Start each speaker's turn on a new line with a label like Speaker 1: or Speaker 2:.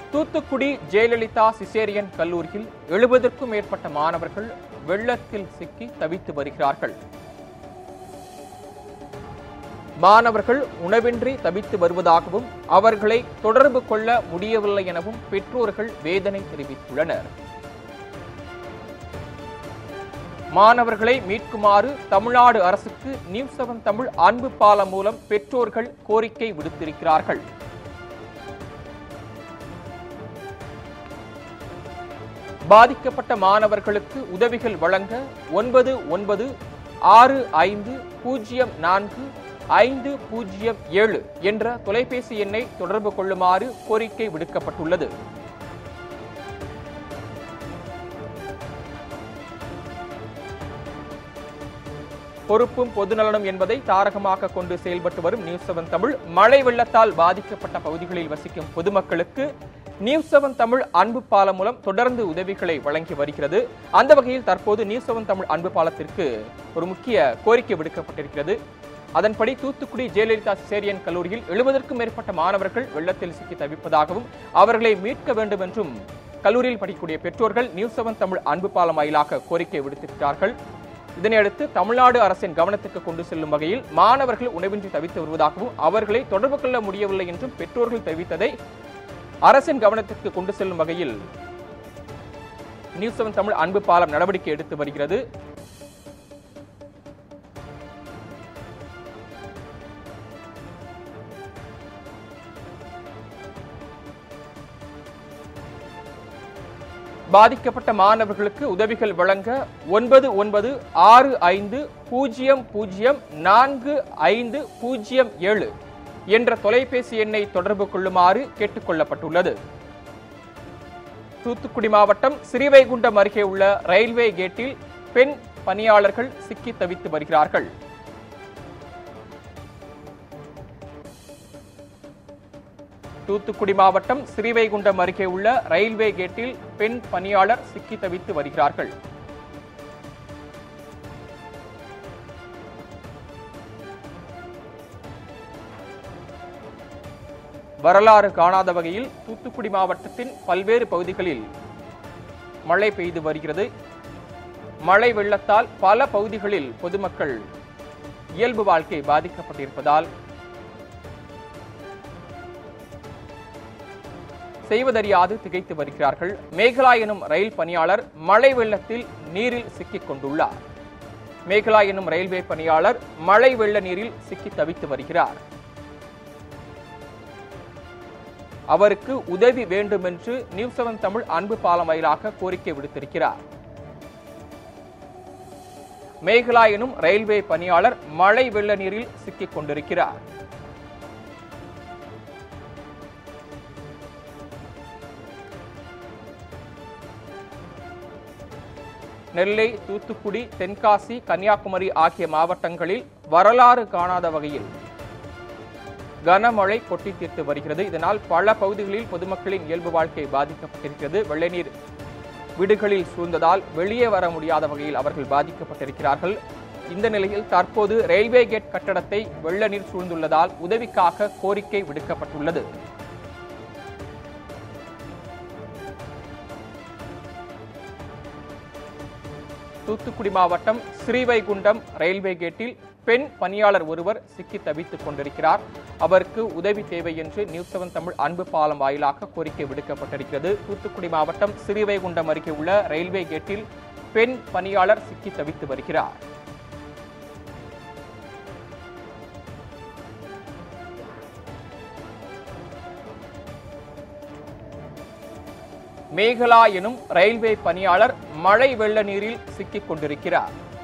Speaker 1: Thoothukudi Jayalalithaa caesarean கல்லூரியில் எழுபதற்கும் மேற்பட்ட மாணவர்கள் வெள்ளத்தில் சிக்கி தவித்து வருகிறார்கள் மாணவர்கள் உணவின்றி தவித்து வருவதாகவும் அவர்களை தொடர்பு கொள்ள முடியவில்லை எனவும் பெற்றோர்கள் வேதனை தெரிவித்துள்ளனர் மாணவர்களை மீட்குமாறு தமிழ்நாடு அரசுக்கு நியூஸ் செவன் தமிழ் அன்பு பாலம் மூலம் பெற்றோர்கள் கோரிக்கை விடுத்திருக்கிறார்கள் பாதிக்கப்பட்ட மாணவர்களுக்கு உதவிகள் வழங்க ஒன்பது ஒன்பது ஆறு ஐந்து பூஜ்ஜியம் நான்கு ஐந்து பூஜ்ஜியம் ஏழு என்ற தொலைபேசி எண்ணை தொடர்பு கொள்ளுமாறு கோரிக்கை விடுக்கப்பட்டுள்ளது பொறுப்பும் பொதுநலனும் என்பதை தாரகமாக கொண்டு செயல்பட்டு வரும் நியூஸ் செவன் தமிழ் மழை வெள்ளத்தால் பாதிக்கப்பட்ட பகுதிகளில் வசிக்கும் பொதுமக்களுக்கு நியூஸ் செவன் தமிழ் அன்பு பாலம் மூலம் தொடர்ந்து உதவிகளை வழங்கி வருகிறது அந்த வகையில் தற்போது நியூஸ் செவன் தமிழ் அன்பு பாலத்திற்கு ஒரு முக்கிய கோரிக்கை விடுக்கப்பட்டிருக்கிறது அதன்படி தூத்துக்குடி ஜெயலலிதா சிசேரியன் கல்லூரியில் எழுபதற்கும் மேற்பட்ட மாணவர்கள் வெள்ளத்தில் சிக்கி தவிப்பதாகவும் அவர்களை மீட்க வேண்டும் என்றும் கல்லூரியில் படிக்கக்கூடிய பெற்றோர்கள் நியூஸ் செவன் தமிழ் அன்பு பாலம் வாயிலாக கோரிக்கை விடுத்திருக்கிறார்கள் இதனையடுத்து தமிழ்நாடு அரசின் கவனத்துக்கு கொண்டு செல்லும் வகையில் மாணவர்கள் உணவின்றி தவித்து வருவதாகவும் அவர்களை தொடர்பு கொள்ள முடியவில்லை என்றும் பெற்றோர்கள் தெரிவித்ததை அரசின் கவனத்திற்கு கொண்டு செல்லும் வகையில் நியூஸ் செவன் தமிழ் அன்பு பாலம் நடவடிக்கை எடுத்து வருகிறது பாதிக்கப்பட்ட மாணவர்களுக்கு உதவிகள் வழங்க ஒன்பது ஒன்பது ஆறு ஐந்து பூஜ்ஜியம் பூஜ்ஜியம் நான்கு ஐந்து பூஜ்ஜியம் ஏழு என்ற தொலைபேசி எண்ணை தொடர்பு கொள்ளுமாறு கேட்டுக் கொள்ளப்பட்டுள்ளது தூத்துக்குடி மாவட்டம் ஸ்ரீவைகுண்டம் அருகே உள்ள ரயில்வே கேட்டில் பெண் பணியாளர்கள் சிக்கி தவித்து வருகிறார்கள் தூத்துக்குடி மாவட்டம் ஸ்ரீவைகுண்டம் அருகே உள்ள ரயில்வே கேட்டில் பெண் பணியாளர் சிக்கி தவித்து வருகிறார்கள் வரலாறு காணாத வகையில் தூத்துக்குடி மாவட்டத்தின் பல்வேறு பகுதிகளில் மழை பெய்து வருகிறது மழை வெள்ளத்தால் பல பகுதிகளில் பொதுமக்கள் இயல்பு வாழ்க்கை பாதிக்கப்பட்டிருப்பதால் செய்வதறியாது திகைத்து வருகிறார்கள் மேகலா எனும் ரயில் பணியாளர் மழை வெள்ளத்தில் நீரில் சிக்கிக் கொண்டுள்ளார் மேகலா எனும் ரயில்வே பணியாளர் மழை வெள்ள நீரில் சிக்கி தவித்து வருகிறார் அவருக்கு உதவி வேண்டும் என்று நியூஸ் செவன் தமிழ் அன்பு பாலம் வாயிலாக கோரிக்கை விடுத்திருக்கிறார் மேகலா எனும் ரயில்வே பணியாளர் மழை வெள்ள நீரில் சிக்கிக் கொண்டிருக்கிறார் நெல்லை தூத்துக்குடி தென்காசி கன்னியாகுமரி ஆகிய மாவட்டங்களில் வரலாறு காணாத வகையில் கனமழை கொட்டி தீர்த்து வருகிறது இதனால் பல பகுதிகளில் பொதுமக்களின் இயல்பு வாழ்க்கை பாதிக்கப்பட்டிருக்கிறது வெள்ளை நீர் வீடுகளில் சூழ்ந்ததால் வெளியே வர முடியாத வகையில் அவர்கள் பாதிக்கப்பட்டிருக்கிறார்கள் இந்த நிலையில் தற்போது ரயில்வே கேட் கட்டடத்தை வெள்ள நீர் சூழ்ந்துள்ளதால் உதவிக்காக கோரிக்கை விடுக்கப்பட்டுள்ளது தூத்துக்குடி மாவட்டம் ஸ்ரீவைகுண்டம் ரயில்வே கேட்டில் பெண் பணியாளர் ஒருவர் சிக்கி தவித்துக் கொண்டிருக்கிறார் அவருக்கு உதவி தேவை என்று நியூஸ் செவன் தமிழ் அன்பு பாலம் வாயிலாக கோரிக்கை விடுக்கப்பட்டிருக்கிறது தூத்துக்குடி மாவட்டம் ஸ்ரீவைகுண்டம் அருகே உள்ள ரயில்வே கேட்டில் பெண் பணியாளர் சிக்கி தவித்து வருகிறார் மேகலா எனும் ரயில்வே பணியாளர் மழை வெள்ள நீரில் சிக்கிக் கொண்டிருக்கிறார்